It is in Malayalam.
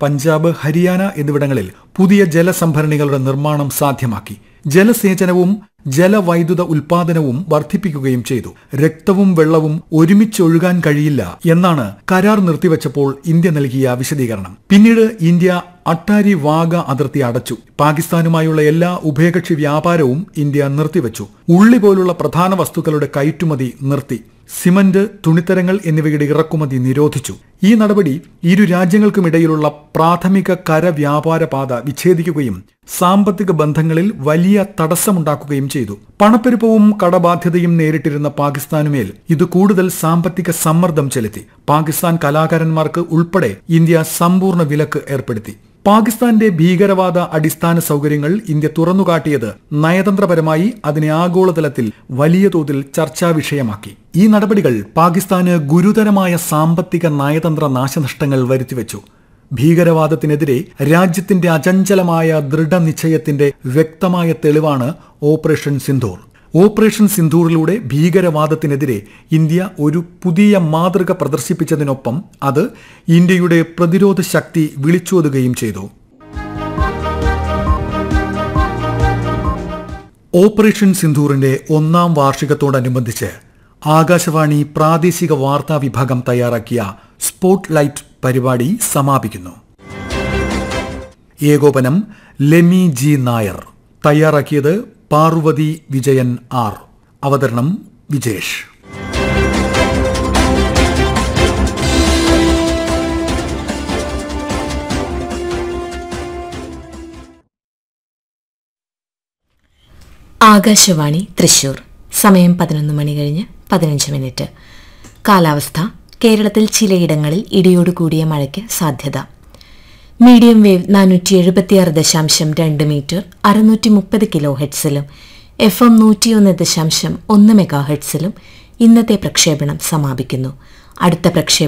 പഞ്ചാബ് ഹരിയാന എന്നിവിടങ്ങളിൽ പുതിയ ജലസംഭരണികളുടെ നിർമ്മാണം സാധ്യമാക്കി ജലസേചനവും ജലവൈദ്യുത ഉൽപാദനവും വർദ്ധിപ്പിക്കുകയും ചെയ്തു രക്തവും വെള്ളവും ഒരുമിച്ചൊഴുകാൻ കഴിയില്ല എന്നാണ് കരാർ നിർത്തിവച്ചപ്പോൾ ഇന്ത്യ നൽകിയ വിശദീകരണം പിന്നീട് ഇന്ത്യ അട്ടാരി വാഗ അതിർത്തി അടച്ചു പാകിസ്ഥാനുമായുള്ള എല്ലാ ഉഭയകക്ഷി വ്യാപാരവും ഇന്ത്യ നിർത്തിവച്ചു ഉള്ളി പോലുള്ള പ്രധാന വസ്തുക്കളുടെ കയറ്റുമതി നിർത്തി സിമന്റ് തുണിത്തരങ്ങൾ എന്നിവയുടെ ഇറക്കുമതി നിരോധിച്ചു ഈ നടപടി ഇരു രാജ്യങ്ങൾക്കുമിടയിലുള്ള പ്രാഥമിക കരവ്യാപാര പാത വിച്ഛേദിക്കുകയും സാമ്പത്തിക ബന്ധങ്ങളിൽ വലിയ തടസ്സമുണ്ടാക്കുകയും ചെയ്തു പണപ്പെരുപ്പവും കടബാധ്യതയും നേരിട്ടിരുന്ന പാകിസ്ഥാനുമേൽ ഇത് കൂടുതൽ സാമ്പത്തിക സമ്മർദ്ദം ചെലുത്തി പാകിസ്ഥാൻ കലാകാരന്മാർക്ക് ഉൾപ്പെടെ ഇന്ത്യ സമ്പൂർണ്ണ വിലക്ക് ഏർപ്പെടുത്തി പാകിസ്ഥാന്റെ ഭീകരവാദ അടിസ്ഥാന സൗകര്യങ്ങൾ ഇന്ത്യ തുറന്നുകാട്ടിയത് നയതന്ത്രപരമായി അതിനെ ആഗോളതലത്തിൽ വലിയ തോതിൽ ചർച്ചാ വിഷയമാക്കി ഈ നടപടികൾ പാകിസ്ഥാന് ഗുരുതരമായ സാമ്പത്തിക നയതന്ത്ര നാശനഷ്ടങ്ങൾ വരുത്തിവെച്ചു ഭീകരവാദത്തിനെതിരെ രാജ്യത്തിന്റെ അചഞ്ചലമായ ദൃഢനിശ്ചയത്തിന്റെ വ്യക്തമായ തെളിവാണ് ഓപ്പറേഷൻ സിന്ധൂർ ഓപ്പറേഷൻ സിന്ധൂറിലൂടെ ഭീകരവാദത്തിനെതിരെ ഇന്ത്യ ഒരു പുതിയ മാതൃക പ്രദർശിപ്പിച്ചതിനൊപ്പം അത് ഇന്ത്യയുടെ പ്രതിരോധ ശക്തി വിളിച്ചോതുകയും ചെയ്തു ഓപ്പറേഷൻ സിന്ധൂറിന്റെ ഒന്നാം വാർഷികത്തോടനുബന്ധിച്ച് ആകാശവാണി പ്രാദേശിക വാർത്താ വിഭാഗം തയ്യാറാക്കിയ സ്പോട്ട് ലൈറ്റ് പരിപാടി സമാപിക്കുന്നു ഏകോപനം ലെമി ജി നായർ തയ്യാറാക്കിയത് പാർവതി വിജയൻ ആർ അവതരണം വിജേഷ് ആകാശവാണി തൃശൂർ സമയം പതിനൊന്ന് മണി കഴിഞ്ഞ് പതിനഞ്ച് മിനിറ്റ് കാലാവസ്ഥ കേരളത്തിൽ ചിലയിടങ്ങളിൽ ഇടിയോട് കൂടിയ മഴയ്ക്ക് സാധ്യത മീഡിയം വേവ് നാനൂറ്റി എഴുപത്തിയാറ് ദശാംശം രണ്ട് മീറ്റർ അറുന്നൂറ്റി മുപ്പത് കിലോ ഹെഡ്സിലും എഫ് എം നൂറ്റിയൊന്ന് ദശാംശം ഒന്ന് മെഗാ ഹെഡ്സിലും ഇന്നത്തെ പ്രക്ഷേപണം സമാപിക്കുന്നു അടുത്ത പ്രക്ഷേപണം